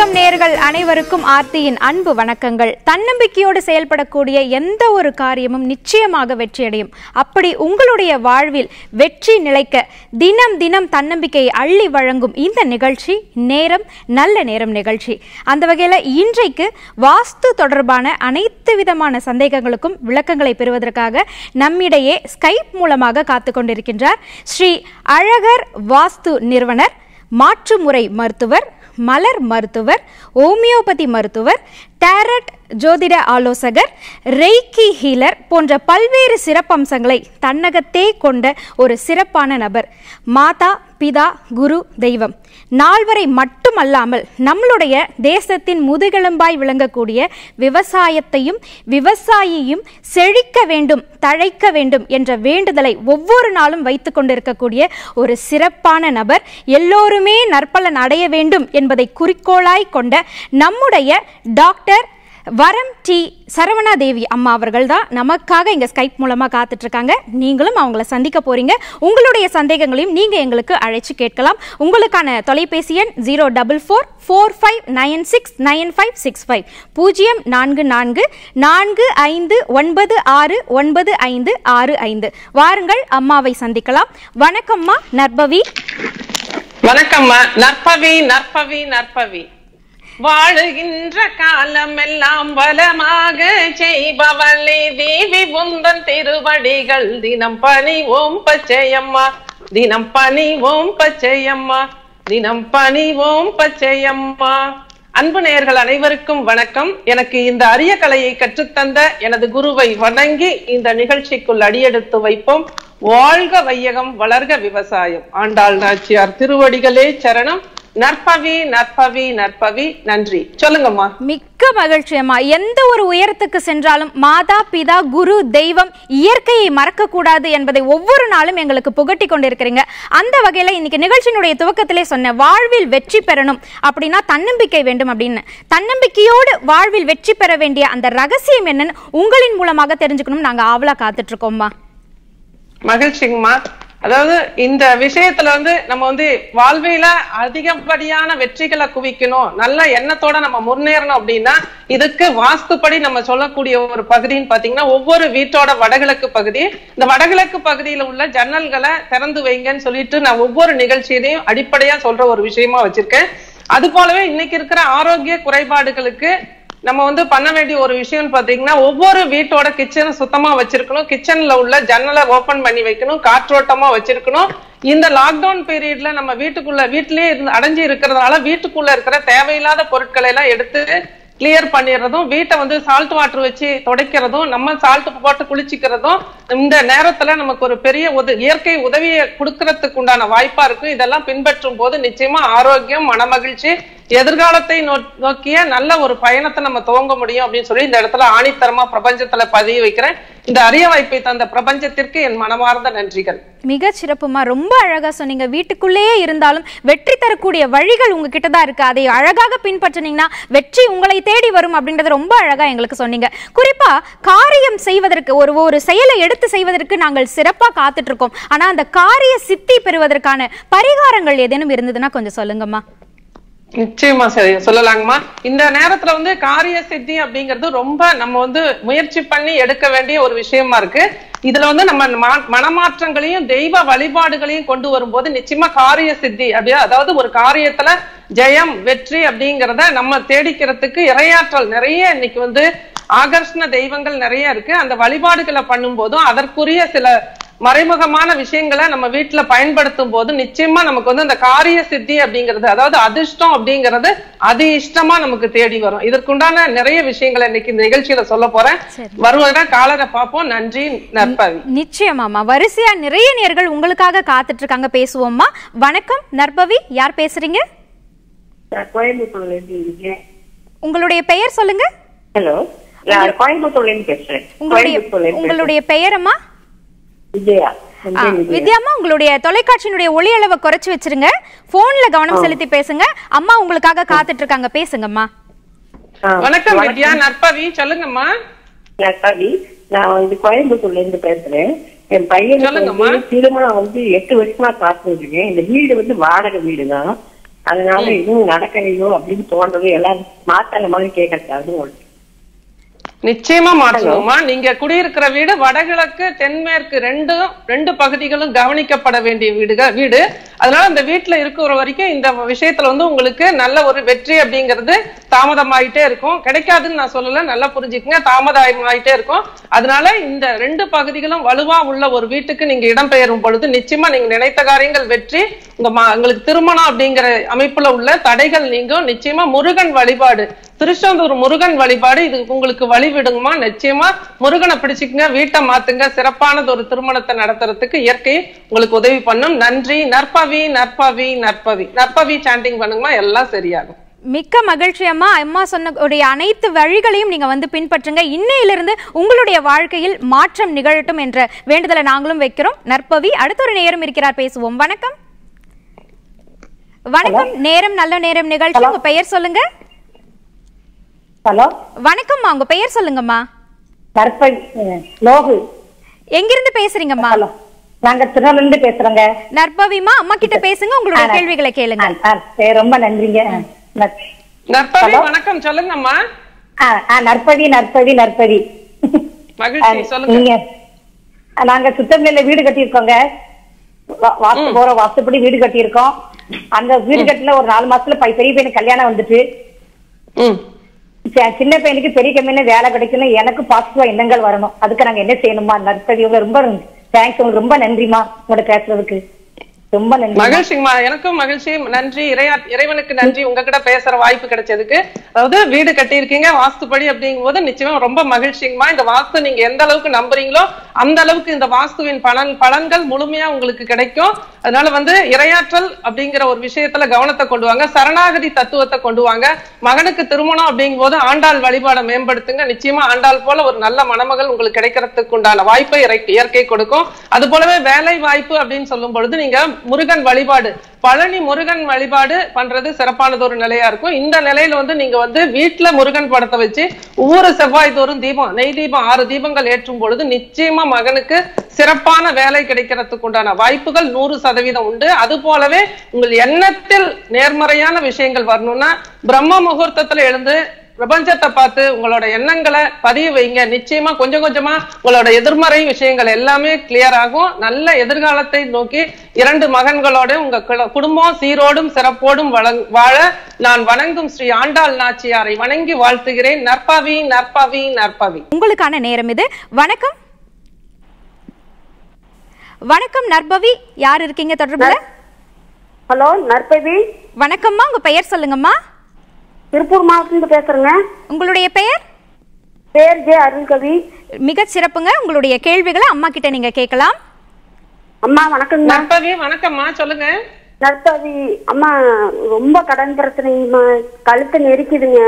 உலகம் நேர்கள் அனைவருக்கும் ஆர்த்தியின் அன்பு வணக்கங்கள் தன்னம்பிக்கையோடு செயல்படக்கூடிய எந்த ஒரு காரியமும் நிச்சயமாக வெற்றியடையும் அப்படி உங்களுடைய வாழ்வில் வெற்றி நிலைக்க தினம் தினம் தன்னம்பிக்கையை அள்ளி வழங்கும் இந்த நிகழ்ச்சி நேரம் நல்ல நேரம் நிகழ்ச்சி அந்த வகையில் இன்றைக்கு வாஸ்து தொடர்பான அனைத்து விதமான சந்தேகங்களுக்கும் விளக்கங்களை பெறுவதற்காக நம்மிடையே ஸ்கைப் மூலமாக காத்து கொண்டிருக்கின்றார் ஸ்ரீ அழகர் வாஸ்து நிறுவனர் மாற்றுமுறை மருத்துவர் மலர் மருத்துவர் ஓமியோபதி மருத்துவர் டேரட் ஜோதிட ஆலோசகர் ரெய்கி ஹீலர் போன்ற பல்வேறு சிறப்பம்சங்களை தன்னகத்தே கொண்ட ஒரு சிறப்பான நபர் மாதா பிதா குரு தெய்வம் நால்வரை மட்டுமல்லாமல் நம்மளுடைய தேசத்தின் முதுகெலும்பாய் விளங்கக்கூடிய விவசாயத்தையும் விவசாயியும் செழிக்க வேண்டும் தழைக்க வேண்டும் என்ற வேண்டுதலை ஒவ்வொரு நாளும் வைத்து கொண்டிருக்கக்கூடிய ஒரு சிறப்பான நபர் எல்லோருமே நற்பலன் அடைய வேண்டும் என்பதை குறிக்கோளாய் கொண்ட நம்முடைய டாக்டர் வரம் டி சரவணா தேவி அம்மா அவர்கள் தான் நமக்காக இங்க ஸ்கைப் மூலமா காத்துட்டு இருக்காங்க நீங்களும் அவங்கள சந்திக்க போறீங்க உங்களுடைய சந்தேகங்களையும் நீங்க எங்களுக்கு அழைச்சு கேட்கலாம் உங்களுக்கான தொலைபேசி எண் zero double four four five nine six nine five six five பூஜ்ஜியம் நான்கு நான்கு நான்கு ஐந்து ஒன்பது ஆறு ஒன்பது ஐந்து ஆறு ஐந்து வாருங்கள் அம்மாவை சந்திக்கலாம் வணக்கம்மா நர்பவி வணக்கம்மா நற்பவி நற்பவி நற்பவி வாழுகின்ற காலமெல்லாம் வளமாக செய்பவளே தேவி உந்தன் திருவடிகள் தினம் பணிவோம் பச்சையம்மா தினம் பணிவோம் பச்சையம்மா தினம் பணிவோம் பச்சையம்மா அன்பு நேயர்கள் அனைவருக்கும் வணக்கம் எனக்கு இந்த அரிய கலையை கற்றுத்தந்த எனது குருவை வணங்கி இந்த நிகழ்ச்சிக்குள் அடியெடுத்து வைப்போம் வாழ்க வையகம் வளர்க விவசாயம் ஆண்டாள் நாச்சியார் திருவடிகளே சரணம் நற்பவி நற்பவி நற்பவி நன்றி சொல்லுங்கம்மா மிக்க மகிழ்ச்சி அம்மா எந்த ஒரு உயரத்துக்கு சென்றாலும் மாதா பிதா குரு தெய்வம் இயற்கையை மறக்க கூடாது என்பதை ஒவ்வொரு நாளும் எங்களுக்கு புகட்டி கொண்டிருக்கிறீங்க அந்த வகையில இன்னைக்கு நிகழ்ச்சியினுடைய துவக்கத்திலே சொன்ன வாழ்வில் வெற்றி பெறணும் அப்படின்னா தன்னம்பிக்கை வேண்டும் அப்படின்னு தன்னம்பிக்கையோடு வாழ்வில் வெற்றி பெற வேண்டிய அந்த ரகசியம் என்னன்னு உங்களின் மூலமாக தெரிஞ்சுக்கணும் நாங்க ஆவலா காத்துட்டு இருக்கோம்மா மகிழ்ச்சிங்கம்மா அதாவது இந்த விஷயத்துல வந்து நம்ம வந்து வாழ்வில அதிகப்படியான வெற்றிகளை குவிக்கணும் நல்ல எண்ணத்தோட நம்ம முன்னேறணும் அப்படின்னா இதுக்கு வாஸ்துப்படி நம்ம சொல்லக்கூடிய ஒரு பகுதின்னு பாத்தீங்கன்னா ஒவ்வொரு வீட்டோட வடகிழக்கு பகுதி இந்த வடகிழக்கு பகுதியில உள்ள ஜன்னல்களை திறந்து வைங்கன்னு சொல்லிட்டு நான் ஒவ்வொரு நிகழ்ச்சியிலையும் அடிப்படையா சொல்ற ஒரு விஷயமா வச்சிருக்கேன் அது போலவே இன்னைக்கு இருக்கிற ஆரோக்கிய குறைபாடுகளுக்கு நம்ம வந்து பண்ண வேண்டிய ஒரு விஷயம் பாத்தீங்கன்னா ஒவ்வொரு வீட்டோட கிச்சனை சுத்தமா வச்சிருக்கணும் கிச்சன்ல உள்ள ஜன்னலை ஓபன் பண்ணி வைக்கணும் காற்றோட்டமா வச்சிருக்கணும் இந்த லாக்டவுன் பீரியட்ல நம்ம வீட்டுக்குள்ள வீட்டிலேயே இருந்து அடைஞ்சு இருக்கிறதுனால வீட்டுக்குள்ள இருக்கிற தேவையில்லாத பொருட்களை எல்லாம் எடுத்து கிளியர் பண்ணிடுறதும் வீட்டை வந்து சால்ட் வாட்டர் வச்சு துடைக்கிறதும் நம்ம சால்ட் போட்டு குளிச்சுக்கிறதும் இந்த நேரத்துல நமக்கு ஒரு பெரிய உத இயற்கை உதவியை கொடுக்கறதுக்கு உண்டான வாய்ப்பா இருக்கும் இதெல்லாம் பின்பற்றும் போது நிச்சயமா ஆரோக்கியம் மனமகிழ்ச்சி எதிர்காலத்தை நோ- நோக்கிய நல்ல ஒரு பயணத்தை நம்ம துவங்க முடியும் அப்படின்னு சொல்லி இந்த இடத்துல ஆணித்தரமா பிரபஞ்சத்துல பதிய வைக்கிறேன் இந்த அரிய வாய்ப்பை தந்த பிரபஞ்சத்திற்கு என் மனமார்ந்த நன்றிகள் மிக சிறப்புமா ரொம்ப அழகா சொன்னீங்க வீட்டுக்குள்ளேயே இருந்தாலும் வெற்றி தரக்கூடிய வழிகள் உங்ககிட்ட தான் இருக்கு அதை அழகாக பின்பற்றினீங்கன்னா வெற்றி உங்களை தேடி வரும் அப்படின்றத ரொம்ப அழகா எங்களுக்கு சொன்னீங்க குறிப்பா காரியம் செய்வதற்கு ஒரு ஒரு செயலை எடுத்து செய்வதற்கு நாங்கள் சிறப்பா காத்துட்டு இருக்கோம் ஆனா அந்த காரிய சித்தி பெறுவதற்கான பரிகாரங்கள் ஏதேனும் இருந்ததுன்னா கொஞ்சம் சொல்லுங்கம்மா நிச்சயமா சரி சொல்லலாங்கம்மா இந்த நேரத்துல வந்து காரிய சித்தி அப்படிங்கிறது ரொம்ப நம்ம வந்து முயற்சி பண்ணி எடுக்க வேண்டிய ஒரு விஷயமா இருக்கு இதுல வந்து நம்ம மா- மனமாற்றங்களையும் தெய்வ வழிபாடுகளையும் கொண்டு வரும்போது நிச்சயமா காரிய சித்தி அப்படியே அதாவது ஒரு காரியத்துல ஜெயம் வெற்றி அப்படிங்கிறத நம்ம தேடிக்கிறதுக்கு இரையாற்றல் நிறைய இன்னைக்கு வந்து ஆகர்ஷண தெய்வங்கள் நிறைய இருக்கு அந்த வழிபாடுகளை பண்ணும்போதும் அதற்குரிய சில மறைமுகமான விஷயங்களை நம்ம வீட்டுல பயன்படுத்தும் போது நிச்சயமா நமக்கு வந்து அந்த காரிய சித்தி அப்படிங்கிறது அதாவது அதிர்ஷ்டம் அப்படிங்கிறது அதி இஷ்டமா நமக்கு தேடி வரும் இதற்குண்டான நிறைய விஷயங்களை இன்னைக்கு இந்த நிகழ்ச்சியில சொல்ல போறேன் சரி. வருவதா காலரை பார்ப்போம் நன்றி நற்பவி நிச்சயமாம்மா வரிசையா நிறைய நேர்கள் உங்களுக்காக காத்துட்டு இருக்காங்க பேசுவோம்மா வணக்கம் நற்பவி யார் பேசுறீங்க நான் கோயம்புத்தூர்ல இருந்து இருக்கேன் உங்களுடைய பெயர் சொல்லுங்க ஹலோ நான் கோயம்புத்தூர்ல இருந்து பேசுறேன் உங்களுடைய கோயம்புத்தூர்ல இருந்து உங்களுடைய பெயரம்மா பேசுறேன். விஜயா ஆ, என் பேர் விஜயா. வித்யாம்மா உங்களுடைய தொலைக்காட்சியினுடைய ஒளி அளவை குறைச்சு வச்சிருங்க போன்ல கவனம் செலுத்தி பேசுங்க அம்மா உங்களுக்காக காத்துட்டு இருக்காங்க பேசுங்கம்மா ஆ, வணக்கம் வித்யா நற்பவி சொல்லுங்கம்மா நான் கவி நான் வந்து கோயம்புத்தூர்ல இருந்து பேசுறேன் என் பையனுக்கு சொல்லுங்கம்மா. வந்து திருமணம் வந்து எட்டு வருஷமா பார்த்துட்டு இருக்கேன் இந்த வீடு வந்து வாடகை வீடு தான் அதனால இதுவும் நடக்கலையோ அப்படின்னு தோன்றது எல்லாம் மாத்தாங்க மாதிரி கேட்கறது அதுவும் ஒண்ணு நிச்சயமா மாற்றணுமா நீங்க குடியிருக்கிற வீடு வடகிழக்கு தென்மேற்கு ரெண்டும் ரெண்டு பகுதிகளும் கவனிக்கப்பட வேண்டிய வீடுக வீடு அதனால அந்த வீட்டுல இருக்கிற வரைக்கும் இந்த விஷயத்துல வந்து உங்களுக்கு நல்ல ஒரு வெற்றி அப்படிங்கிறது தாமதமாயிட்டே இருக்கும் கிடைக்காதுன்னு நான் சொல்லல நல்லா புரிஞ்சுக்கங்க தாமதமாயிட்டே இருக்கும் அதனால இந்த ரெண்டு பகுதிகளும் வலுவா உள்ள ஒரு வீட்டுக்கு நீங்க இடம்பெயரும் பொழுது நிச்சயமா நீங்க நினைத்த காரியங்கள் வெற்றி உங்க ம- உங்களுக்கு திருமணம் அப்படிங்கிற அமைப்புல உள்ள தடைகள் நீங்கும் நிச்சயமா முருகன் வழிபாடு திருச்செந்தூர் முருகன் வழிபாடு இது உங்களுக்கு வழிவிடுங்கம்மா நிச்சயமா முருகனை பிடிச்சுக்குங்க வீட்டை மாத்துங்க சிறப்பானது ஒரு திருமணத்தை நடத்துறதுக்கு இயற்கை உங்களுக்கு உதவி பண்ணும் நன்றி நற்பவி நற்பவி நற்பவி நற்பவி சாண்டிங் பண்ணுங்கம்மா எல்லாம் சரியாகும் மிக்க மகிழ்ச்சி அம்மா அம்மா சொன்னக்கூடிய அனைத்து வழிகளையும் நீங்க வந்து பின்பற்றுங்க இன்னையிலிருந்து உங்களுடைய வாழ்க்கையில் மாற்றம் நிகழட்டும் என்ற வேண்டுதலை நாங்களும் வைக்கிறோம் நற்பவி அடுத்த ஒரு நேரம் இருக்கிறார் பேசுவோம் வணக்கம் வணக்கம் நேரம் நல்ல நேரம் நிகழ்ச்சி உங்க பெயர் சொல்லுங்க ஹலோ வணக்கம்மா உங்க பெயர் சொல்லுங்கம்மா கற்பை லோகு எங்கிருந்து பேசுறீங்கம்மா ஹலோ நாங்க திருநெல்வேலில இருந்து பேசுறோங்க நற்பவிமா அம்மா கிட்ட பேசுங்க உங்களுடைய ஆ, கேள்விகளை கேளுங்க ஆ, ஆ, சரி ரொம்ப நன்றிங்க ஆ, நற்- நற்பவி வணக்கம் சொல்லுங்கம்மா ஆ, ஆ, நற்பதி நற்பதி நற்பதி மகிழ்ச்சி சொல்லுங்க நீங்க ஆ, நாங்க சுத்தநிலையில வீடு கட்டியிருக்கோங்க வா- வாஸ்து போற வாஸ்துப்படி வீடு கட்டியிருக்கோம் அந்த வீடு கட்டில ஒரு நாலு மாசத்துல பை- பெரிய பையனுக்கு கல்யாணம் வந்துட்டு ம் சி- சின்ன பையனுக்கு பெரிய கம்பெனில வேலை கிடைக்கணும் எனக்கு பாசிட்டிவா எண்ணங்கள் வரணும் அதுக்கு நாங்க என்ன செய்யணுமா நற்பதி உங்களுக்கு ரொம்ப தேங்க்ஸ் உங்களுக்கு ரொம்ப நன்றிமா உங்களோட பேசுறதுக்கு ரொம்ப நன்றி மகிழ்ச்சிங்கம்மா எனக்கும் மகிழ்ச்சி நன்றி இறையா இறைவனுக்கு நன்றி உங்ககிட்ட பேசுற வாய்ப்பு கிடைச்சதுக்கு அதாவது வீடு கட்டியிருக்கீங்க வாஸ்துப்படி அப்படிங்கும் போது நிச்சயமா ரொம்ப மகிழ்ச்சிங்கம்மா இந்த வாஸ்து நீங்க எந்த அளவுக்கு நம்புறீங்களோ அந்த அளவுக்கு இந்த வாஸ்துவின் பலன் பலன்கள் முழுமையா உங்களுக்கு கிடைக்கும் அதனால வந்து இரையாற்றல் அப்படிங்கிற ஒரு விஷயத்துல கவனத்தை கொண்டு வாங்க சரணாகதி தத்துவத்தை கொண்டு வாங்க மகனுக்கு திருமணம் அப்படிங்கும் போது ஆண்டாள் வழிபாடை மேம்படுத்துங்க நிச்சயமா ஆண்டாள் போல ஒரு நல்ல மணமகள் உங்களுக்கு கிடைக்கிறதுக்கு உண்டான வாய்ப்பை இறை- இயற்கை கொடுக்கும் அது போலவே வேலை வாய்ப்பு அப்படின்னு சொல்லும் பொழுது நீங்க முருகன் வழிபாடு பழனி முருகன் வழிபாடு பண்றது சிறப்பானது ஒரு நிலையா இருக்கும் இந்த நிலையில வந்து நீங்க வந்து வீட்டுல முருகன் படத்தை வச்சு ஒவ்வொரு செவ்வாய் தோறும் தீபம் நெய் தீபம் ஆறு தீபங்கள் ஏற்றும் பொழுது நிச்சயமா மகனுக்கு சிறப்பான வேலை கிடைக்கிறதுக்கு உண்டான வாய்ப்புகள் நூறு சதவீதம் உண்டு அது போலவே உங்கள் எண்ணத்தில் நேர்மறையான விஷயங்கள் வரணும்னா பிரம்ம முகூர்த்தத்துல எழுந்து பிரபஞ்சத்தை பார்த்து உங்களோட எண்ணங்களை பதிய வைங்க நிச்சயமா கொஞ்சம் கொஞ்சமா உங்களோட எதிர்மறை விஷயங்கள் எல்லாமே கிளியர் ஆகும் நல்ல எதிர்காலத்தை நோக்கி இரண்டு மகன்களோட உங்க குல- குடும்பம் சீரோடும் சிறப்போடும் வளங்- வாழ நான் வணங்கும் ஸ்ரீ ஆண்டாள் நாச்சியாரை வணங்கி வாழ்த்துகிறேன் நற்பவி நற்பவி நற்பவி உங்களுக்கான நேரம் இது வணக்கம் வணக்கம் நற்பவி யார் இருக்கீங்க தொடர்புல ஹலோ நற்பதி வணக்கம்மா உங்க பெயர் சொல்லுங்கம்மா திருப்பூர் மாவட்டத்துல பேசுறேங்க உங்களுடைய பெயர் பேர் ஜே அருள்கவி மிகச் சிறப்புங்க உங்களுடைய கேள்விகளை அம்மா கிட்ட நீங்க கேட்கலாம் அம்மா வணக்கங்க நற்பவி வணக்கம்மா சொல்லுங்க நற்பதி அம்மா ரொம்ப கடன் பிரச்சனைங்கம்மா கழுத்து நெரிக்குதுங்க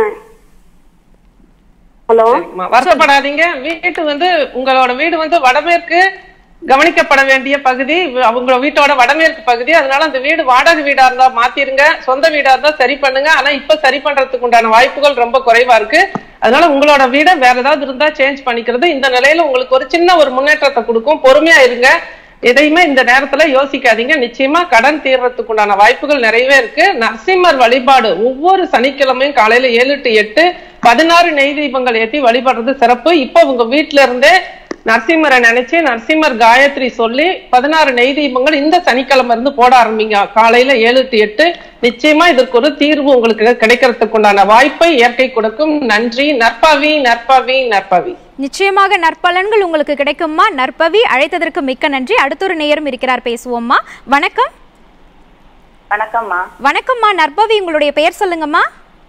ஹலோ சரிம்மா, வருத்தப்படாதீங்க வீட்டு வந்து உங்களோட வீடு வந்து வடமேற்கு கவனிக்கப்பட வேண்டிய பகுதி அவங்க வீட்டோட வடமேற்கு பகுதி அதனால அந்த வீடு வாடகை வீடா இருந்தா மாத்திருங்க சொந்த வீடா இருந்தா சரி பண்ணுங்க ஆனா இப்ப சரி பண்றதுக்கு உண்டான வாய்ப்புகள் ரொம்ப குறைவா இருக்கு அதனால உங்களோட வீடை வேற ஏதாவது இருந்தா சேஞ்ச் பண்ணிக்கிறது இந்த நிலையில உங்களுக்கு ஒரு சின்ன ஒரு முன்னேற்றத்தை கொடுக்கும் பொறுமையா இருங்க எதையுமே இந்த நேரத்துல யோசிக்காதீங்க நிச்சயமா கடன் தீர்றதுக்கு உண்டான வாய்ப்புகள் நிறையவே இருக்கு நரசிம்மர் வழிபாடு ஒவ்வொரு சனிக்கிழமையும் காலையில ஏழு டு எட்டு பதினாறு நெய் தீபங்கள் ஏத்தி வழிபடுறது சிறப்பு இப்போ உங்க வீட்ல இருந்தே நரசிம்மரை நினைச்சு நரசிம்மர் காயத்ரி சொல்லி பதினாறு நெய் தீபங்கள் இந்த சனிக்கிழமை இருந்து போட ஆரம்பிங்க காலையில ஏழு டு எட்டு நிச்சயமா இதற்கு ஒரு தீர்வு உங்களுக்கு கிடைக்கிறதுக்கு உண்டான வாய்ப்பை இயற்கை கொடுக்கும் நன்றி நற்பவி நற்பவி நற்பவி நிச்சயமாக நற்பலன்கள் உங்களுக்கு கிடைக்கும்மா நற்பவி அழைத்ததற்கு மிக்க நன்றி அடுத்தொரு நேரம் இருக்கிறார் பேசுவோம்மா வணக்கம் வணக்கம்மா வணக்கம்மா நற்பவி உங்களுடைய பெயர் சொல்லுங்கம்மா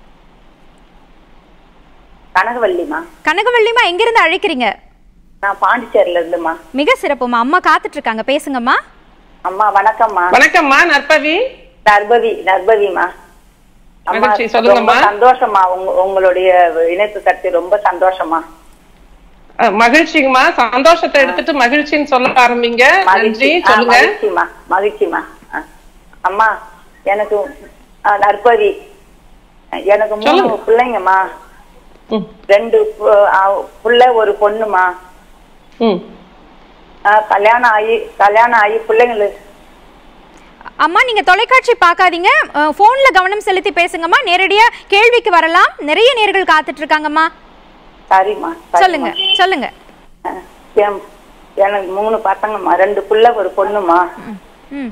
கனகவல்லிமா கனகவள்ளிமா எங்கிருந்து அழைக்கிறீங்க நான் பாண்டிச்சேரியில இருந்துமா மிக சிறப்புமா அம்மா காத்துட்டு இருக்காங்க பேசுங்கம்மா அம்மா வணக்கம்மா வணக்கம்மா நற்பவி நர்பவி நர்பவிமா அம்மா மகிழ்ச்சி, ரொம்ப சொல்லுங்கம்மா. சந்தோஷமா உங்க உங்களுடைய இணைப்பு சக்தி ரொம்ப சந்தோஷமா அஹ் மகிழ்ச்சிங்கம்மா சந்தோஷத்தை எடுத்துட்டு மகிழ்ச்சின்னு சொல்ல ஆரம்பிங்க நன்றி ஆ, சொல்லுங்க மகிழ்ச்சிமா மகிழ்ச்சிமா ஆ. அம்மா எனக்கு ஆ, நற்பவி எனக்கு மூணு சொல்லுங்க. பிள்ளைங்கம்மா ம், ரெண்டு பு- ஆ, புள்ள ஒரு பொண்ணுமா ம். ஆ, கல்யாணம் ஆகி கல்யாணம் ஆகி பிள்ளைங்களுக்கு அம்மா நீங்க தொலைக்காட்சி பார்க்காதீங்க போன்ல கவனம் செலுத்தி பேசுங்கம்மா நேரடியா கேள்விக்கு வரலாம் நிறைய நேர்கள் காத்துட்டு இருக்காங்கம்மா சரிம்மா சரிம்மா. சொல்லுங்க சொல்லுங்க அஹ், என்- எனக்கு மூணு பசங்கம்மா ரெண்டு புள்ள ஒரு பொண்ணுமா ம்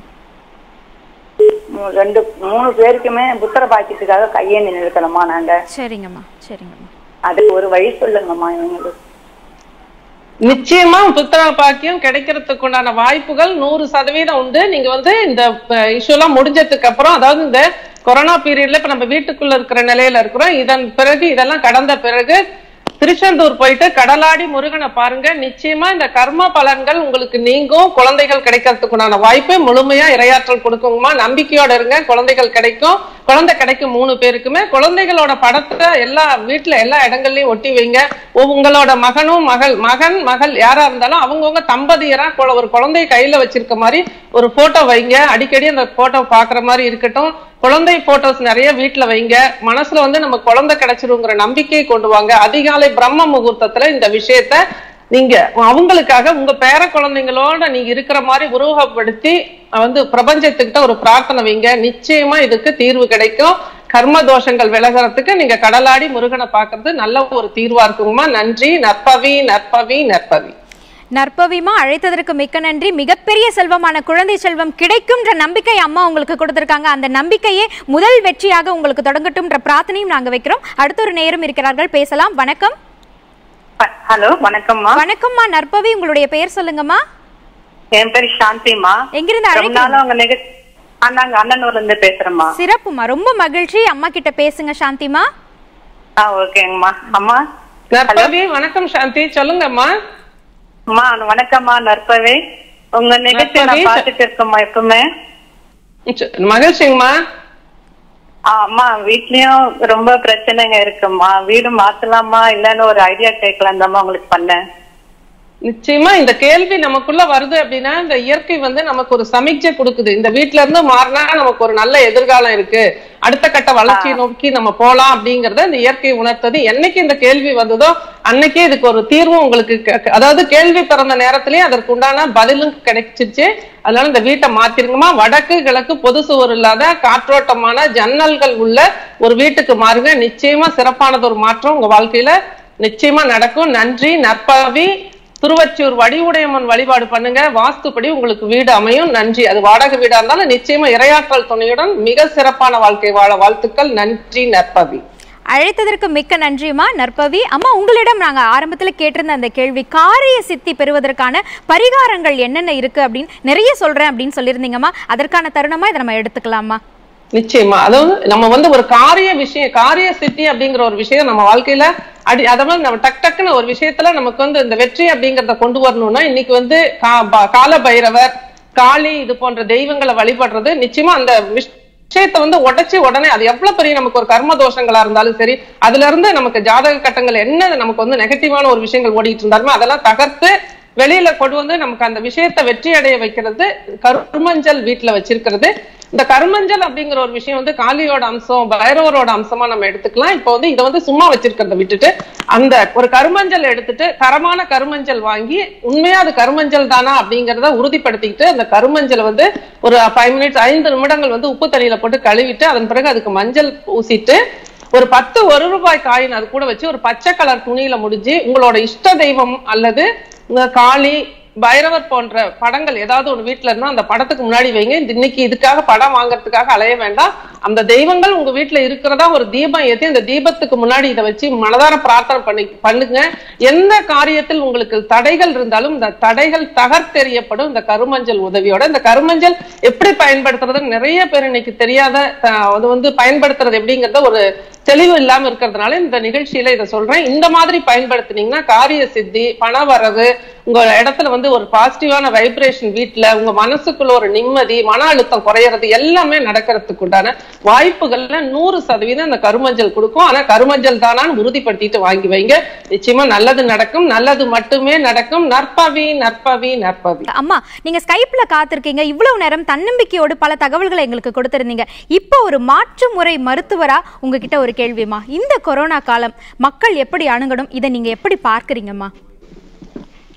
மூ- ரெண்டு மூணு பேருக்குமே புத்திர பாக்கியத்துக்காக கையேந்தி நிற்கணுமா நாங்க சரிங்கம்மா சரிங்கம்மா அதுக்கு ஒரு வழி சொல்லுங்கம்மா இவங்களுக்கு நிச்சயமா புத்திர பாக்கியம் கிடைக்கிறதுக்கு உண்டான வாய்ப்புகள் நூறு சதவீதம் உண்டு நீங்க வந்து இந்த இஷ்யூ எல்லாம் முடிஞ்சதுக்கு அப்புறம் அதாவது இந்த கொரோனா பீரியட்ல இப்ப நம்ம வீட்டுக்குள்ள இருக்கிற நிலையில இருக்கிறோம் இதன் பிறகு இதெல்லாம் கடந்த பிறகு திருச்செந்தூர் போயிட்டு கடலாடி முருகனை பாருங்க நிச்சயமா இந்த கர்ம பலன்கள் உங்களுக்கு நீங்கும் குழந்தைகள் கிடைக்கிறதுக்கு உண்டான வாய்ப்பு முழுமையா இரையாற்றல் கொடுக்குங்கம்மா நம்பிக்கையோட இருங்க குழந்தைகள் கிடைக்கும் குழந்தை கிடைக்கும் மூணு பேருக்குமே குழந்தைகளோட படத்தை எல்லா வீட்டுல எல்லா இடங்கள்லயும் ஒட்டி வைங்க உங்களோட மகனும் மகள் மகன் மகள் யாரா இருந்தாலும் அவங்கவுங்க தம்பதியரா குழ- ஒரு குழந்தைய கையில வச்சிருக்க மாதிரி ஒரு போட்டோ வைங்க அடிக்கடி அந்த போட்டோ பாக்குற மாதிரி இருக்கட்டும் குழந்தை போட்டோஸ் நிறைய வீட்டுல வைங்க மனசுல வந்து நம்ம குழந்தை கிடைச்சிருங்கிற நம்பிக்கையை கொண்டு வாங்க அதிகாலை பிரம்ம முகூர்த்தத்துல இந்த விஷயத்த நீங்க அவங்களுக்காக உங்க பேர குழந்தைங்களோட நீங்க இருக்கிற மாதிரி உருவகப்படுத்தி வந்து பிரபஞ்சத்துக்கிட்ட ஒரு பிரார்த்தனை வைங்க நிச்சயமா இதுக்கு தீர்வு கிடைக்கும் கர்ம தோஷங்கள் விலகிறதுக்கு நீங்க கடலாடி முருகனை பார்க்கிறது நல்ல ஒரு தீர்வா இருக்குங்கம்மா நன்றி நற்பவி நற்பவி நற்பவி நற்பவிமா அழைத்ததற்கு மிக்க நன்றி மிகப்பெரிய செல்வமான குழந்தை செல்வம் கிடைக்கும்ன்ற நம்பிக்கை அம்மா உங்களுக்கு கொடுத்திருக்காங்க அந்த நம்பிக்கையே முதல் வெற்றியாக உங்களுக்கு தொடங்கட்டும்ன்ற பிரார்த்தனையும் நாங்க வைக்கிறோம் அடுத்த ஒரு நேரம் இருக்கிறார்கள் பேசலாம் வணக்கம் ஹலோ வணக்கம்மா வணக்கம்மா நற்பவி உங்களுடைய பெயர் சொல்லுங்கம்மா என் பேர் சாந்திமா எங்கிருந்து ரொம்ப அழைக்கிறீங்க நாளா உங்க நிகழ்ச்சி நாங்க அண்ணனூர்ல இருந்து பேசுறோம்மா சிறப்புமா ரொம்ப மகிழ்ச்சி அம்மா கிட்ட பேசுங்க சாந்திமா ஆ ஓகேங்கம்மா அம்மா நற்பவி வணக்கம் சாந்தி சொல்லுங்கம்மா அம்மா வணக்கம்மா நற்பவே உங்க நிகழ்ச்சி நற்பவி, நான் பார்த்துட்டு இருக்கேம்மா எப்பவுமே மகிழ்ச்சிங்கம்மா ஆ, அம்மா வீட்லயும் ரொம்ப பிரச்சனைங்க இருக்கும்மா வீடு மாத்தலாமா இல்லன்னு ஒரு ஐடியா கேட்கலாம் தாம்மா உங்களுக்கு பண்ணேன் நிச்சயமா இந்த கேள்வி நமக்குள்ள வருது அப்படின்னா இந்த இயற்கை வந்து நமக்கு ஒரு சமிக்ஜை கொடுக்குது இந்த வீட்ல இருந்து மாறினா நமக்கு ஒரு நல்ல எதிர்காலம் இருக்கு அடுத்த கட்ட வளர்ச்சியை நோக்கி நம்ம போலாம் அப்படிங்கறத இந்த இயற்கை உணர்த்தது என்னைக்கு இந்த கேள்வி வந்ததோ அன்னைக்கே இதுக்கு ஒரு தீர்வு உங்களுக்கு க- க- அதாவது கேள்வி பிறந்த நேரத்திலேயே அதற்கு உண்டான பதிலும் கிடைச்சிருச்சு அதனால இந்த வீட்டை மாத்திருங்கம்மா வடக்கு கிழக்கு பொது சுவர் இல்லாத காற்றோட்டமான ஜன்னல்கள் உள்ள ஒரு வீட்டுக்கு மாறுங்க நிச்சயமா சிறப்பானது ஒரு மாற்றம் உங்க வாழ்க்கையில நிச்சயமா நடக்கும் நன்றி நற்பவி திருவச்சூர் வடிவுடையம்மன் வழிபாடு பண்ணுங்க வாஸ்துப்படி உங்களுக்கு வீடு அமையும் நன்றி அது வாடகை வீடா இருந்தாலும் நிச்சயமா இரையாற்றல் துணையுடன் மிக சிறப்பான வாழ்க்கை வாழ வாழ்த்துக்கள் நன்றி நற்பவி அழைத்ததற்கு மிக்க நன்றிமா நற்பவி அம்மா உங்களிடம் நாங்க ஆரம்பத்துல கேட்டிருந்த அந்த கேள்வி காரிய சித்தி பெறுவதற்கான பரிகாரங்கள் என்னென்ன இருக்கு அப்படின்னு நிறைய சொல்றேன் அப்படின்னு சொல்லியிருந்தீங்கம்மா அதற்கான தருணமா இதை நம்ம எடுத்துக்கலாமா நிச்சயமா அதாவது நம்ம வந்து ஒரு காரிய விஷயம் காரிய சித்தி அப்படிங்கிற ஒரு விஷயம் நம்ம வாழ்க்கையில அடி அதாவது நம்ம டக் டக்குன்னு ஒரு விஷயத்துல நமக்கு வந்து இந்த வெற்றி அப்படிங்கறத கொண்டு வரணும்னா இன்னைக்கு வந்து கா- ப- கால பைரவர் காளி இது போன்ற தெய்வங்களை வழிபடுறது நிச்சயமா அந்த விஷ- விஷயத்தை வந்து உடைச்சு உடனே அது எவ்வளவு பெரிய நமக்கு ஒரு கர்ம தோஷங்களா இருந்தாலும் சரி அதுல இருந்து நமக்கு ஜாதக கட்டங்கள் என்ன நமக்கு வந்து நெகட்டிவான ஒரு விஷயங்கள் ஓடிட்டு இருந்தாலுமே அதெல்லாம் தகர்த்து வெளியில கொண்டு வந்து நமக்கு அந்த விஷயத்தை வெற்றி அடைய வைக்கிறது கருமஞ்சள் வீட்டுல வச்சிருக்கிறது இந்த கருமஞ்சள் அப்படிங்கிற ஒரு விஷயம் வந்து காளியோட அம்சம் பைரவரோட அம்சமா நம்ம எடுத்துக்கலாம் இப்போ வந்து இதை வந்து சும்மா வச்சிருக்கிறத விட்டுட்டு அந்த ஒரு கருமஞ்சள் எடுத்துட்டு தரமான கருமஞ்சள் வாங்கி உண்மையா அது கருமஞ்சள் தானா அப்படிங்கறத உறுதிப்படுத்திக்கிட்டு அந்த கருமஞ்சளை வந்து ஒரு ஃபைவ் மினிட்ஸ் ஐந்து நிமிடங்கள் வந்து உப்பு தண்ணியில போட்டு கழுவிட்டு அதன் பிறகு அதுக்கு மஞ்சள் பூசிட்டு ஒரு பத்து ஒரு ரூபாய் காயின் அது கூட வச்சு ஒரு பச்சை கலர் துணியில முடிஞ்சு உங்களோட இஷ்ட தெய்வம் அல்லது உங்க காளி பைரவர் போன்ற படங்கள் ஏதாவது ஒரு வீட்ல இருந்தா அந்த படத்துக்கு முன்னாடி வைங்க இந்த இன்னைக்கு இதுக்காக படம் வாங்குறதுக்காக அலைய வேண்டாம் அந்த தெய்வங்கள் உங்க வீட்ல இருக்கிறதா ஒரு தீபம் ஏத்தி அந்த தீபத்துக்கு முன்னாடி இதை வச்சு மனதார பிரார்த்தனை பண்ணி பண்ணுங்க எந்த காரியத்தில் உங்களுக்கு தடைகள் இருந்தாலும் இந்த தடைகள் தகர்த்தெறியப்படும் இந்த கருமஞ்சள் உதவியோட இந்த கருமஞ்சள் எப்படி பயன்படுத்துறது நிறைய பேர் இன்னைக்கு தெரியாத அஹ், அது வந்து பயன்படுத்துறது எப்படிங்கறத ஒரு தெளிவு இல்லாம இருக்கிறதுனால இந்த நிகழ்ச்சியில இதை சொல்றேன் இந்த மாதிரி பயன்படுத்துனீங்கன்னா காரிய சித்தி பண வரவு உங்க இடத்துல வந்து ஒரு பாசிட்டிவான வைப்ரேஷன் வீட்ல உங்க மனசுக்குள்ள ஒரு நிம்மதி மன அழுத்தம் குறையறது எல்லாமே நடக்கிறதுக்கு உண்டான வாய்ப்புகள்ல நூறு சதவீதம் இந்த கருமஞ்சள் கொடுக்கும் ஆனா கருமஞ்சள் தானான்னு உறுதிப்படுத்திட்டு வாங்கி வைங்க நிச்சயமா நல்லது நடக்கும் நல்லது மட்டுமே நடக்கும் நற்பவி நற்பவி நற்பவி அம்மா நீங்க ஸ்கைப்ல காத்திருக்கீங்க இவ்வளவு நேரம் தன்னம்பிக்கையோடு பல தகவல்களை எங்களுக்கு கொடுத்திருந்தீங்க இப்போ ஒரு மாற்று முறை மருத்துவரா உங்ககிட்ட ஒரு கேள்விமா இந்த கொரோனா காலம் மக்கள் எப்படி அணுகணும் இதை நீங்க எப்படி பார்க்கறீங்கம்மா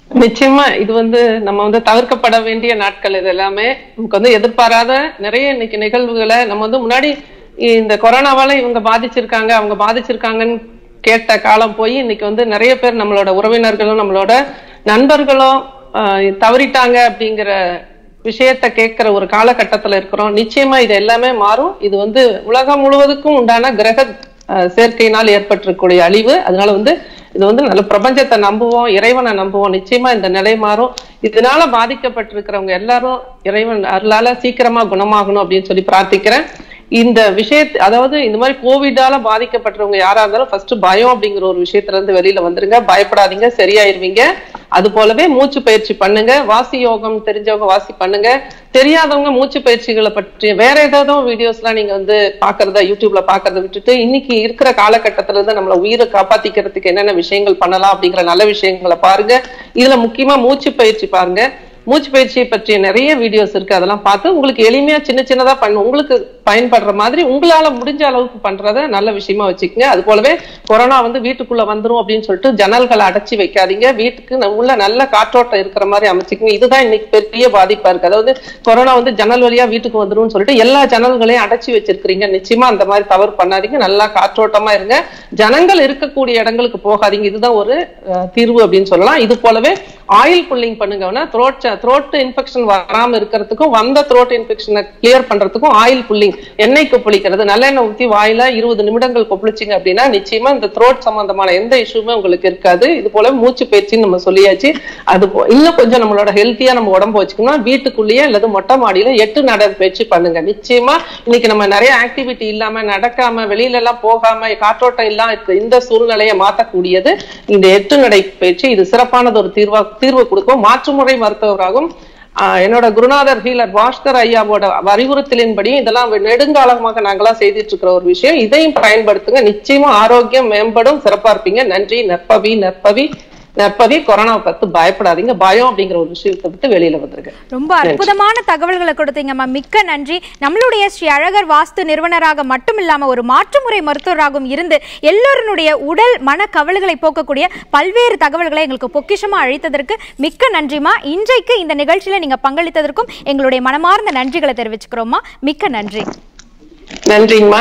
நிச்சயமா இது வந்து நம்ம வந்து தவிர்க்கப்பட வேண்டிய நாட்கள் இது எல்லாமே நமக்கு வந்து எதிர்பாராத நிறைய இன்னைக்கு நிகழ்வுகளை நம்ம வந்து முன்னாடி இந்த கொரோனாவால இவங்க பாதிச்சிருக்காங்க அவங்க பாதிச்சிருக்காங்கன்னு கேட்ட காலம் போய் இன்னைக்கு வந்து நிறைய பேர் நம்மளோட உறவினர்களும் நம்மளோட நண்பர்களும் ஆஹ், தவறிட்டாங்க அப்படிங்கிற விஷயத்த கேட்கிற ஒரு காலகட்டத்துல இருக்கிறோம் நிச்சயமா இது எல்லாமே மாறும் இது வந்து உலகம் முழுவதுக்கும் உண்டான கிரக அஹ், சேர்க்கையினால் ஏற்பட்டிருக்கக்கூடிய அழிவு அதனால வந்து இது வந்து நல்ல பிரபஞ்சத்தை நம்புவோம் இறைவனை நம்புவோம் நிச்சயமா இந்த நிலை மாறும் இதனால பாதிக்கப்பட்டிருக்கிறவங்க எல்லாரும் இறைவன் அருளால சீக்கிரமா குணமாகணும் அப்படின்னு சொல்லி பிரார்த்திக்கிறேன் இந்த விஷயத்து அதாவது இந்த மாதிரி கோவிடால பாதிக்கப்பட்டவங்க யாரா இருந்தாலும் ஃபர்ஸ்ட் பயம் அப்படிங்கிற ஒரு விஷயத்துல இருந்து வெளியில வந்துருங்க பயப்படாதீங்க சரியாயிருவீங்க அது போலவே மூச்சு பயிற்சி பண்ணுங்க வாசி யோகம் தெரிஞ்சவங்க வாசி பண்ணுங்க தெரியாதவங்க மூச்சு பயிற்சிகளை பற்றி வேற ஏதாவது வீடியோஸ் எல்லாம் நீங்க வந்து பாக்குறத யூடியூப்ல பாக்குறத விட்டுட்டு இன்னைக்கு இருக்கிற காலகட்டத்துல இருந்து நம்மள உயிரை காப்பாத்திக்கிறதுக்கு என்னென்ன விஷயங்கள் பண்ணலாம் அப்படிங்கிற நல்ல விஷயங்களை பாருங்க இதுல முக்கியமா மூச்சு பயிற்சி பாருங்க மூச்சு பயிற்சியை பற்றிய நிறைய வீடியோஸ் இருக்கு அதெல்லாம் பார்த்து உங்களுக்கு எளிமையா சின்ன சின்னதா பண்ண உங்களுக்கு பயன்படுற மாதிரி உங்களால முடிஞ்ச அளவுக்கு பண்றத நல்ல விஷயமா வச்சுக்கோங்க அது போலவே கொரோனா வந்து வீட்டுக்குள்ள வந்துரும் அப்படின்னு சொல்லிட்டு ஜன்னல்களை அடைச்சி வைக்காதீங்க வீட்டுக்கு ந- உள்ள நல்ல காற்றோட்டம் இருக்கிற மாதிரி அமைச்சுக்கோங்க இதுதான் இன்னைக்கு பெரிய பாதிப்பா இருக்கு அதாவது கொரோனா வந்து ஜன்னல் வழியா வீட்டுக்கு வந்துரும்னு சொல்லிட்டு எல்லா ஜன்னல்களையும் அடைச்சி வச்சிருக்கிறீங்க நிச்சயமா அந்த மாதிரி தவறு பண்ணாதீங்க நல்லா காற்றோட்டமா இருங்க ஜனங்கள் இருக்கக்கூடிய இடங்களுக்கு போகாதீங்க இதுதான் ஒரு அஹ், தீர்வு அப்படின்னு சொல்லலாம் இது போலவே ஆயில் புல்லிங் பண்ணுங்கன்னா த்ரோட் த்ரோட் இன்ஃபெக்ஷன் வராம இருக்கிறதுக்கும் வந்த த்ரோட் இன்ஃபெக்ஷனை கிளியர் பண்றதுக்கும் ஆயில் புல்லிங் எண்ணெய் கொப்பளிக்கிறது நல்லெண்ணெய் ஊத்தி வாயில இருபது நிமிடங்கள் கொப்பளிச்சிங்க அப்படின்னா நிச்சயமா இந்த த்ரோட் சம்பந்தமான எந்த இஷ்யூமே உங்களுக்கு இருக்காது இது போல மூச்சு பயிற்சின்னு நம்ம சொல்லியாச்சு அது போ- இன்னும் கொஞ்சம் நம்மளோட ஹெல்த்தியா நம்ம உடம்பு வச்சுக்கணும் வீட்டுக்குள்ளேயே அல்லது மொட்டை மாடியில எட்டு நடைப்பயிற்சி பண்ணுங்க நிச்சயமா இன்னைக்கு நம்ம நிறைய ஆக்டிவிட்டி இல்லாம நடக்காம வெளியில எல்லாம் போகாம காற்றோட்டம் இல்லாம இருக்க இந்த சூழ்நிலையை மாத்தக்கூடியது இந்த எட்டு நடை பயிற்சி இது சிறப்பானது ஒரு தீர்வா தீர்வு கொடுக்கும் மாற்றுமுறை மருத்துவராகும் ஆஹ் என்னோட குருநாதர் ஹீலர் பாஸ்கர் ஐயாவோட அறிவுறுத்தலின்படி இதெல்லாம் நெடுங்காலமாக நாங்களாம் செய்துட்டு இருக்கிற ஒரு விஷயம் இதையும் பயன்படுத்துங்க நிச்சயமா ஆரோக்கியம் மேம்படும் சிறப்பா இருப்பீங்க நன்றி நற்பவி நற்பவி நற்பவி கொரோனாவை பார்த்து பயப்படாதீங்க பயம் அப்படிங்கிற ஒரு விஷயத்தை விட்டு வெளியில வந்துருங்க ரொம்ப அற்புதமான தகவல்களை கொடுத்தீங்கம்மா மிக்க நன்றி நம்மளுடைய ஸ்ரீ அழகர் வாஸ்து நிறுவனராக மட்டும் இல்லாம ஒரு மாற்றுமுறை மருத்துவராகவும் இருந்து எல்லோருடைய உடல் மன கவலைகளை போக்கக்கூடிய பல்வேறு தகவல்களை எங்களுக்கு பொக்கிஷமா அழித்ததற்கு மிக்க நன்றிமா இன்றைக்கு இந்த நிகழ்ச்சியில நீங்க பங்களித்ததற்கும் எங்களுடைய மனமார்ந்த நன்றிகளை தெரிவிச்சுக்கிறோம்மா மிக்க நன்றி நன்றிங்கம்மா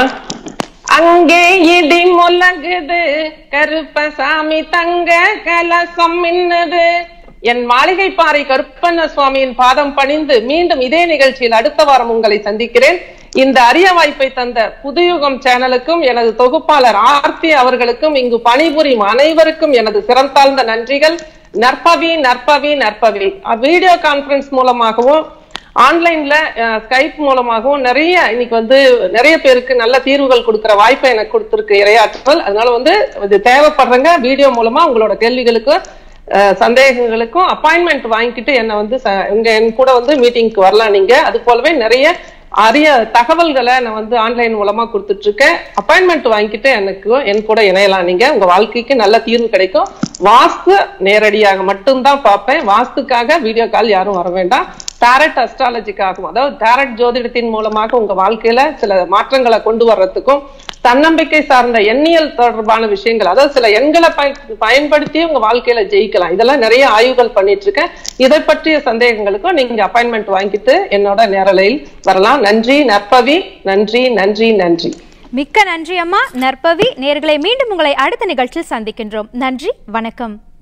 அங்கே இடி முழங்குது கருப்பசாமி தங்க கலசம் மின்னுது என் மாளிகை பாறை கருப்பண்ண சுவாமியின் பாதம் பணிந்து மீண்டும் இதே நிகழ்ச்சியில் அடுத்த வாரம் உங்களை சந்திக்கிறேன் இந்த அரிய வாய்ப்பை தந்த புதுயுகம் சேனலுக்கும் எனது தொகுப்பாளர் ஆர்த்தி அவர்களுக்கும் இங்கு பணிபுரியும் அனைவருக்கும் எனது சிறந்தாழ்ந்த நன்றிகள் நற்பவி நற்பவி நற்பவி வீடியோ கான்பரன்ஸ் மூலமாகவும் ஆன்லைன்ல ஸ்கைப் மூலமாகவும் நிறைய இன்னைக்கு வந்து நிறைய பேருக்கு நல்ல தீர்வுகள் கொடுக்கிற வாய்ப்பை எனக்கு கொடுத்திருக்கு இரையாற்றல் அதனால வந்து இது தேவைப்படுறங்க வீடியோ மூலமா உங்களோட கேள்விகளுக்கு அஹ், சந்தேகங்களுக்கும் அப்பாயின்மெண்ட் வாங்கிக்கிட்டு என்னை வந்து ச- இங்க என் கூட வந்து மீட்டிங்க்கு வரலாம் நீங்க அது போலவே நிறைய அரிய தகவல்களை நான் வந்து ஆன்லைன் மூலமா கொடுத்துட்டு இருக்கேன் அப்பாயின்மெண்ட் வாங்கிக்கிட்டு எனக்கு என் கூட இணையலாம் நீங்க உங்க வாழ்க்கைக்கு நல்ல தீர்வு கிடைக்கும் வாஸ்து நேரடியாக மட்டும்தான் பார்ப்பேன் வாஸ்துக்காக வீடியோ கால் யாரும் வர வேண்டாம் டாரட் அஸ்ட்ராலஜிக்காகவும் அதாவது டாரட் ஜோதிடத்தின் மூலமாக உங்க வாழ்க்கையில சில மாற்றங்களை கொண்டு வர்றதுக்கும் தன்னம்பிக்கை சார்ந்த எண்ணியல் தொடர்பான விஷயங்கள் அதாவது சில எண்களை பயன் பயன்படுத்தி உங்க வாழ்க்கையில ஜெயிக்கலாம் இதெல்லாம் நிறைய ஆய்வுகள் பண்ணிட்டு இருக்கேன் இதை பற்றிய சந்தேகங்களுக்கும் நீங்க அப்பாயின்மெண்ட் வாங்கிட்டு என்னோட நேரலையில் வரலாம் நன்றி நற்பவி நன்றி நன்றி நன்றி மிக்க நன்றி அம்மா நற்பவி நேர்களை மீண்டும் உங்களை அடுத்த நிகழ்ச்சியில் சந்திக்கின்றோம் நன்றி வணக்கம்